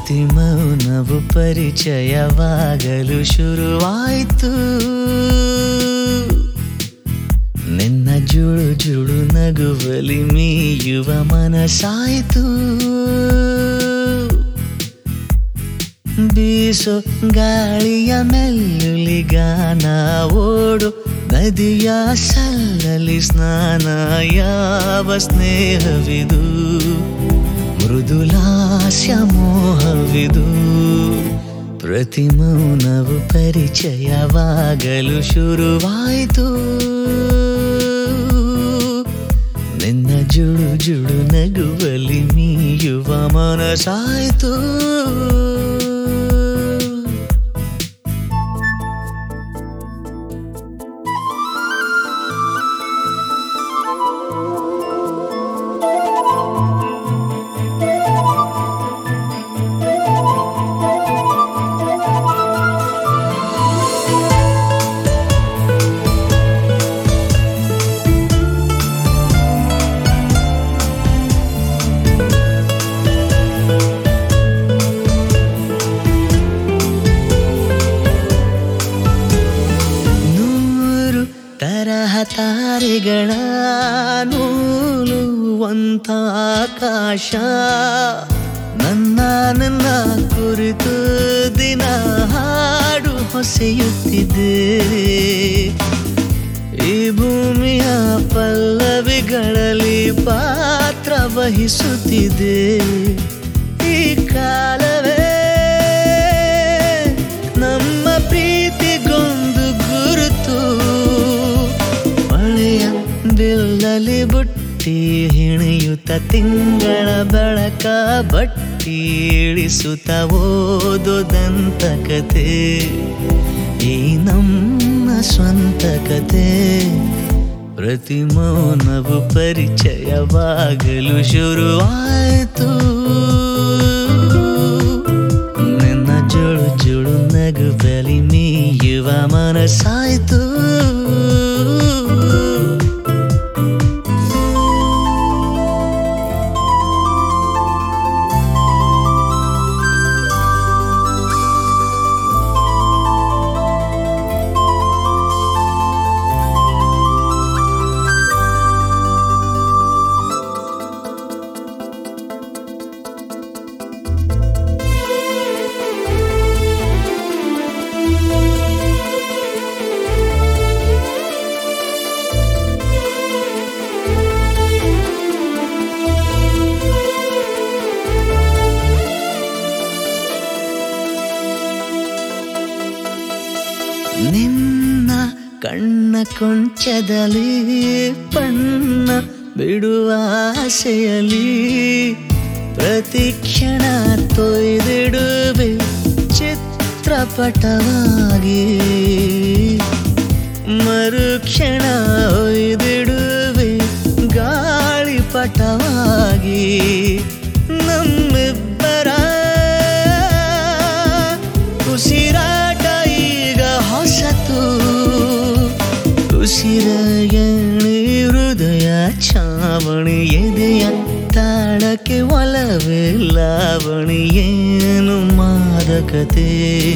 ಪ್ರತಿ ಮೌನವು ಪರಿಚಯವಾಗಲು ಶುರುವಾಯಿತು ನಿನ್ನ ಜುಳು ಜುಳು ನಗುವಲಿ ಮೀಯುವ ಮನಸಾಯಿತು ಬೀಸೋ ಗಾಳಿಯ ಮೆಲ್ಲುಲಿ ಗಾನ ಓಡು ನದಿಯ ಸಲ್ಲಲಿ ಸ್ನಾನ ಯಾವ ಸ್ನೇಹವಿದು ಮೃದುಲಾಸ್ಯ ಮೋಹವಿದು ಪ್ರತಿ ಮೌನವು ಪರಿಚಯವಾಗಲು ಶುರುವಾಯಿತು ನಿನ್ನ ಜುಳು ಜುಳು ನಗುವಲಿ ಮೀಯುವ ಮನಸಾಯಿತು ನೂರು ತರಹ ತಾರೆಗಳ ನೂಲುವಂತ ಆಕಾಶ ನನ್ನ ನನ್ನ ಕುರಿತು ದಿನ ಹಾಡು ಹೊಸೆಯುತ್ತಿದೆ ಈ ಭೂಮಿಯ ಪಲ್ಲವಿಗಳಲ್ಲಿ ಪಾತ್ರ ವಹಿಸುತ್ತಿದೆ ಈ ಕಾಲವೇ ನಮ್ಮ ಪ್ರೀತಿಗೊಂದು ಗುರುತು ಮಳೆಯ ಬಿಲ್ಲಲಿ ಬುಟ್ಟಿ ಹಿಣಿಯುತ್ತ ತಿಂಗಳ ಬೆಳಕ ಬಟ್ಟಿ ಇಳಿಸುತ್ತ ಓದೋದಂತ ಕತೆ ಈ ನಮ್ಮ ಸ್ವಂತ ಕತೆ ಪ್ರತಿ ಮೌನವು ಪರಿಚಯವಾಗಲು ಶುರುವಾಯಿತು ನಿನ್ನ ಜುಳು ಜುಳು ನಗು ಬಲಿ ಮೀಯುವ ಮನಸಾಯ್ತು ನಿನ್ನ ಕಣ್ಣ ಕೊಂಚದಲ್ಲಿ ಬಣ್ಣ ಬಿಡುವ ಆಸೆಯಲ್ಲಿ ಪ್ರತಿ ಕ್ಷಣ ತೊಯ್ದಿಡುವೆ ಚಿತ್ರಪಟವಾಗಿ ಮರುಕ್ಷಣ ಒಯ್ದಿಡುವೆ ಗಾಳಿಪಟವಾಗಿ ನಮ್ಮಿಬ್ಬರ ಉಸಿರಾಟ ಈಗ ಹೊಸತು ಉಸಿರ ಎಣಿ ಹೃದಯ ಚಾವಣಿ ಎದೆಯ ತಾಳಕ್ಕೆ ಒಲವೇ ಲಾವಣಿ ಏನು ಮಾದಕತೆ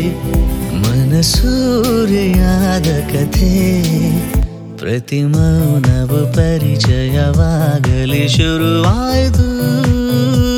ಮನಸೂರೆಯಾದ ಕಥೆ ಪ್ರತಿ ಮೌನವು ಪರಿಚಯವಾಗಲಿ ಶುರುವಾಯಿತು